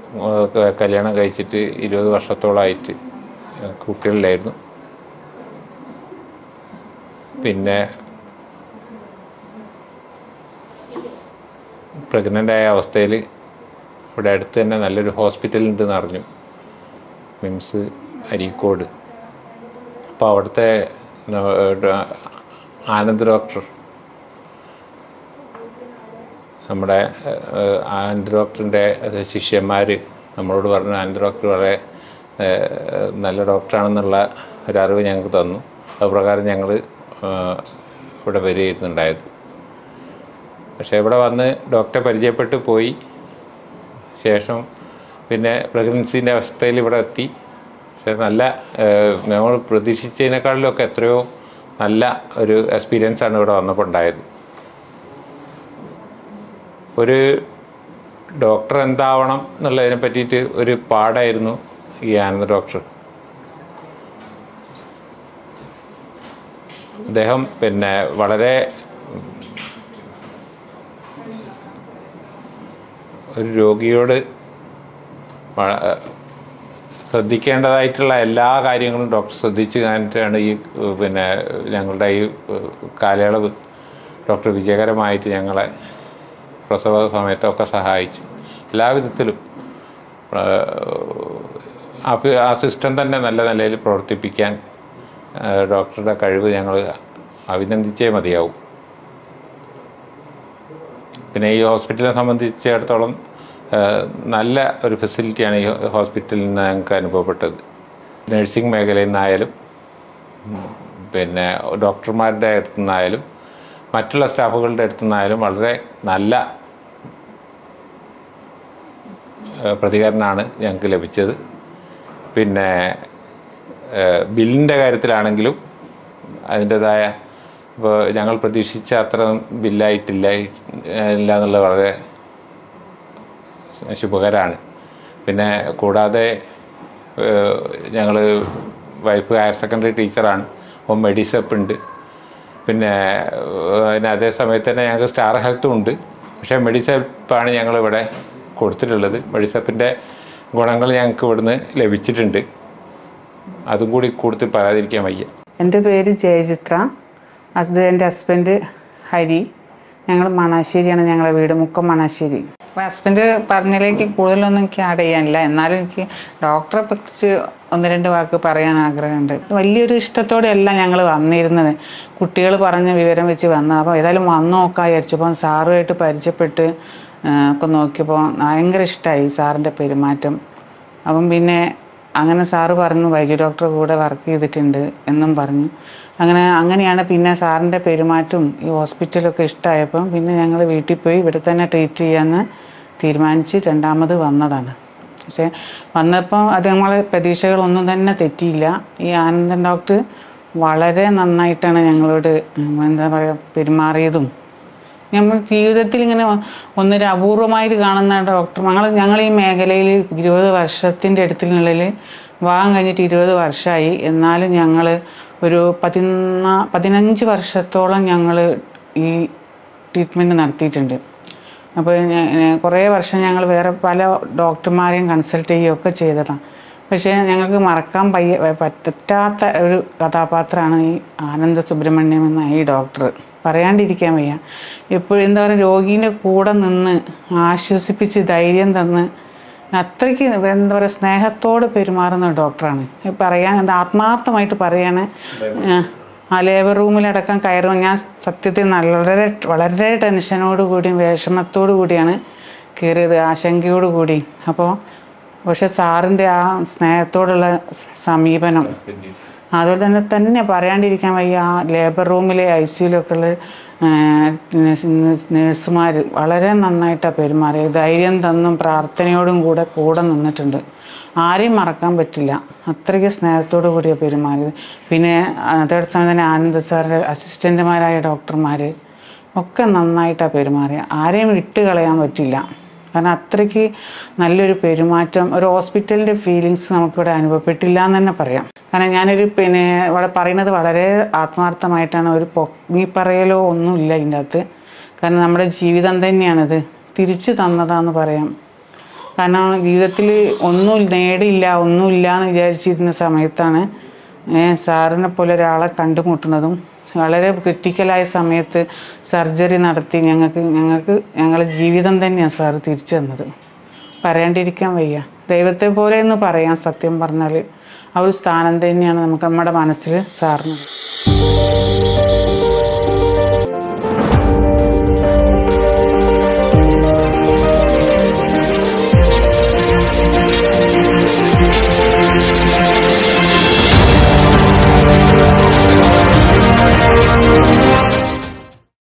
ഏഹ് കല്യാണം കഴിച്ചിട്ട് ഇരുപത് വർഷത്തോളമായിട്ട് കുട്ടികളിലായിരുന്നു പിന്നെ പ്രഗ്നൻ്റ് ആയ അവസ്ഥയിൽ ഇവിടെ അടുത്ത് തന്നെ നല്ലൊരു ഹോസ്പിറ്റൽ ഉണ്ടെന്ന് അറിഞ്ഞു മിംസ് അരീക്കോട് അപ്പോൾ അവിടുത്തെ ന- ഡ- ആനന്ദ് ഡോക്ടർ നമ്മുടെ ഏഹ്, ആനന്ദ് ഡോക്ടറിൻ്റെ ശിഷ്യന്മാർ നമ്മളോട് പറഞ്ഞു ആനന്ദ് ഡോക്ടർ വളരെ ഏഹ്, നല്ല ഡോക്ടറാണെന്നുള്ള ഒരറിവ് ഞങ്ങൾക്ക് തന്നു അതുപ്രകാരം ഞങ്ങൾ ഇവിടെ വരികയായിരുന്നുണ്ടായത് പക്ഷേ ഇവിടെ വന്ന് ഡോക്ടറെ പരിചയപ്പെട്ട് പോയി ശേഷം പിന്നെ പ്രഗ്നൻസിൻ്റെ അവസ്ഥയിൽ ഇവിടെ എത്തി പക്ഷേ നല്ല ഏഹ്, നമ്മൾ പ്രതീക്ഷിച്ചതിനേക്കാളിലൊക്കെ എത്രയോ നല്ല ഒരു എക്സ്പീരിയൻസ് ആണ് ഇവിടെ വന്നപ്പോൾ ഉണ്ടായത് ഒരു ഡോക്ടർ എന്താവണം എന്നുള്ളതിനെ പറ്റിയിട്ട് ഒരു പാടായിരുന്നു ഈ ആനന്ദ ഡോക്ടർ അദ്ദേഹം പിന്നെ വളരെ ഒരു രോഗിയോട് വ- ശ്രദ്ധിക്കേണ്ടതായിട്ടുള്ള എല്ലാ കാര്യങ്ങളും ഡോക്ടർ ശ്രദ്ധിച്ച് കാണിട്ടാണ് ഈ ഏഹ്, പിന്നെ ഞങ്ങളുടെ ഈ ഏഹ്, കാലയളവ് ഡോക്ടർ വിജയകരമായിട്ട് ഞങ്ങളെ പ്രസവ സമയത്തൊക്കെ സഹായിച്ചു എല്ലാ വിധത്തിലും ആ പി- ആ സിസ്റ്റം തന്നെ നല്ല നിലയിൽ പ്രവർത്തിപ്പിക്കാൻ ആ, ഡോക്ടറുടെ കഴിവ് ഞങ്ങൾ അഭിനന്ദിച്ചേ മതിയാവും പിന്നെ ഈ ഹോസ്പിറ്റലിനെ സംബന്ധിച്ചിടത്തോളം ആ, നല്ല ഒരു ഫെസിലിറ്റിയാണ് ഈ ഹോസ്പിറ്റലിൽ നിന്ന് ഞങ്ങൾക്ക് അനുഭവപ്പെട്ടത് നഴ്സിംഗ് മേഖലയിൽ നിന്നായാലും ഉം, പിന്നെ ഡോക്ടർമാരുടെ അടുത്തു നിന്നായാലും മറ്റുള്ള സ്റ്റാഫുകളുടെ അടുത്തു നിന്നായാലും വളരെ നല്ല ആ, പ്രതികരണമാണ് ഞങ്ങൾക്ക് ലഭിച്ചത് പിന്നെ ബില്ലിൻ്റെ കാര്യത്തിലാണെങ്കിലും അതിൻ്റെതായ ഇപ്പോൾ ഞങ്ങൾ പ്രതീക്ഷിച്ച അത്ര ബില്ലായിട്ടില്ല ഇല്ല എന്നുള്ളത് വളരെ ശുഭകരമാണ് പിന്നെ കൂടാതെ ഞങ്ങൾ വൈഫ് ഹയർ സെക്കൻഡറി ടീച്ചറാണ് അപ്പം മെഡിസപ്പ് ഉണ്ട് പിന്നെ ഏഹ്, പിന്നെ അതേ സമയത്ത് തന്നെ ഞങ്ങൾക്ക് സ്റ്റാർ ഹെൽത്തും ഉണ്ട് പക്ഷേ മെഡിസപ്പാണ് ഞങ്ങളിവിടെ കൊടുത്തിട്ടുള്ളത് മെഡിസപ്പിൻ്റെ ഗുണങ്ങൾ ഞങ്ങൾക്ക് ഇവിടുന്ന് ലഭിച്ചിട്ടുണ്ട് അതും കൂടി കൂടുതൽ പറയാതിരിക്കാൻ വയ്യ എൻ്റെ പേര് ജയചിത്ര അത് എൻ്റെ ഹസ്ബൻഡ് ഹരി ഞങ്ങൾ മണാശ്ശേരിയാണ് ഞങ്ങളെ വീട് മുക്കം മണാശ്ശേരി അപ്പോൾ ഹസ്ബൻഡ് പറഞ്ഞതിലേക്ക് കൂടുതലൊന്നും എനിക്ക് ആഡ് ചെയ്യാനില്ല എന്നാലും എനിക്ക് ഡോക്ടറെ കുറിച്ച് ഒന്ന് രണ്ട് വാക്ക് പറയാൻ ആഗ്രഹമുണ്ട് വലിയൊരു ഇഷ്ടത്തോടെയല്ല ഞങ്ങൾ വന്നിരുന്നത് കുട്ടികൾ പറഞ്ഞ വിവരം വെച്ച് വന്ന അപ്പോൾ ഏതായാലും വന്നു നോക്കാൻ വിചാരിച്ചപ്പോൾ സാറുമായിട്ട് പരിചയപ്പെട്ട് ആ, ഒക്കെ നോക്കിയപ്പോൾ ഭയങ്കര ഇഷ്ടമായി സാറിൻ്റെ പെരുമാറ്റം അപ്പം പിന്നെ അങ്ങനെ സാറ് പറഞ്ഞു വൈദ്യ ഡോക്ടർ കൂടെ വർക്ക് ചെയ്തിട്ടുണ്ട് എന്നും പറഞ്ഞു അങ്ങനെ അങ്ങനെയാണ് പിന്നെ സാറിൻ്റെ പെരുമാറ്റവും ഈ ഹോസ്പിറ്റലൊക്കെ ഇഷ്ടമായപ്പം പിന്നെ ഞങ്ങൾ വീട്ടിൽ പോയി ഇവിടെ തന്നെ ട്രീറ്റ് ചെയ്യാമെന്ന് തീരുമാനിച്ച് രണ്ടാമത് വന്നതാണ് പക്ഷേ വന്നപ്പോൾ അത് നമ്മളെ പ്രതീക്ഷകളൊന്നും തന്നെ തെറ്റിയില്ല ഈ ആനന്ദൻ ഡോക്ടർ വളരെ നന്നായിട്ടാണ് ഞങ്ങളോട് ഉം, എന്താ പറയുക പെരുമാറിയതും നമ്മൾ ജീവിതത്തിൽ ഇങ്ങനെ ഒന്നൊരു അപൂർവമായിട്ട് കാണുന്ന ഡോക്ടർ ഞങ്ങൾ ഞങ്ങൾ ഈ മേഖലയിൽ ഇരുപത് വർഷത്തിൻ്റെ അടുത്തിനുള്ളിൽ വിവാഹം കഴിഞ്ഞിട്ട് ഇരുപത് വർഷമായി എന്നാലും ഞങ്ങൾ ഒരു പതിനാ പതിനഞ്ച് വർഷത്തോളം ഞങ്ങൾ ഈ ട്രീറ്റ്മെൻറ്റ് നടത്തിയിട്ടുണ്ട് അപ്പോൾ കുറേ വർഷം ഞങ്ങൾ വേറെ പല ഡോക്ടർമാരെയും കൺസൾട്ട് ചെയ്യുകയൊക്കെ ചെയ്തതാണ് പക്ഷേ ഞങ്ങൾക്ക് മറക്കാൻ പയ്യ പറ്റാത്ത ഒരു കഥാപാത്രമാണ് ഈ ആനന്ദ സുബ്രഹ്മണ്യം എന്ന ഈ ഡോക്ടർ പറയാണ്ടിരിക്കാൻ വയ്യ എപ്പോഴും എന്താ പറയുക രോഗീൻ്റെ കൂടെ നിന്ന് ആശ്വസിപ്പിച്ച് ധൈര്യം തന്ന് അത്രയ്ക്ക് എന്താ പറയുക സ്നേഹത്തോട് പെരുമാറുന്ന ഡോക്ടറാണ് ഈ പറയാൻ എന്താ ആത്മാർത്ഥമായിട്ട് പറയാണ് ആ, ആ ലേബർ റൂമിലടക്കം കയറുമ്പോൾ ഞാൻ സത്യത്തിൽ നല്ല വളരെ വളരെ ടെൻഷനോട് കൂടിയും വിഷമത്തോടു കൂടിയാണ് കയറിയത് ആശങ്കയോട് കൂടി അപ്പോൾ പക്ഷെ സാറിൻ്റെ ആ സ്നേഹത്തോടുള്ള സമീപനം അതുപോലെ തന്നെ തന്നെ പറയാണ്ടിരിക്കാൻ വയ്യ ആ ലേബർ റൂമിലെ ഐ സിയിലൊക്കെ ഉള്ള നേഴ്സുമാർ വളരെ നന്നായിട്ടാണ് പെരുമാറിയത് ധൈര്യം തന്നും പ്രാർത്ഥനയോടും കൂടെ കൂടെ നിന്നിട്ടുണ്ട് ആരെയും മറക്കാൻ പറ്റില്ല അത്രയ്ക്ക് സ്നേഹത്തോടു കൂടിയാണ് പെരുമാറിയത് പിന്നെ അതേ സമയം തന്നെ ആനന്ദ സാറിൻ്റെ അസിസ്റ്റൻറ്റുമാരായ ഡോക്ടർമാർ ഒക്കെ നന്നായിട്ടാണ് പെരുമാറിയത് ആരെയും വിട്ട് കളയാൻ പറ്റില്ല കാരണം അത്രയ്ക്ക് നല്ലൊരു പെരുമാറ്റം ഒരു ഹോസ്പിറ്റലിൻ്റെ ഫീലിങ്സ് നമുക്കിവിടെ അനുഭവപ്പെട്ടില്ല എന്ന് തന്നെ പറയാം കാരണം ഞാനൊരു പിന്നെ ഇവിടെ പറയുന്നത് വളരെ ആത്മാർത്ഥമായിട്ടാണ് ഒരു പൊങ്ങിപ്പറയലോ ഒന്നുമില്ല ഇതിൻ്റെ അകത്ത് കാരണം നമ്മുടെ ജീവിതം തന്നെയാണിത് തിരിച്ചു തന്നതാന്ന് പറയാം കാരണം ജീവിതത്തിൽ ഒന്നും നേടിയില്ല ഒന്നുമില്ല എന്ന് വിചാരിച്ചിരുന്ന സമയത്താണ് ഏ, സാറിനെ പോലെ ഒരാളെ കണ്ടുമുട്ടുന്നതും വളരെ ക്രിറ്റിക്കലായ സമയത്ത് സർജറി നടത്തി ഞങ്ങൾക്ക് ഞങ്ങൾക്ക് ഞങ്ങളുടെ ജീവിതം തന്നെയാണ് സാറ് തിരിച്ചു തന്നത് പറയാണ്ടിരിക്കാൻ വയ്യ ദൈവത്തെ പോലെ എന്ന് പറയാം സത്യം പറഞ്ഞാൽ ആ ഒരു സ്ഥാനം തന്നെയാണ് നമുക്ക് നമ്മുടെ മനസ്സിൽ സാറിന്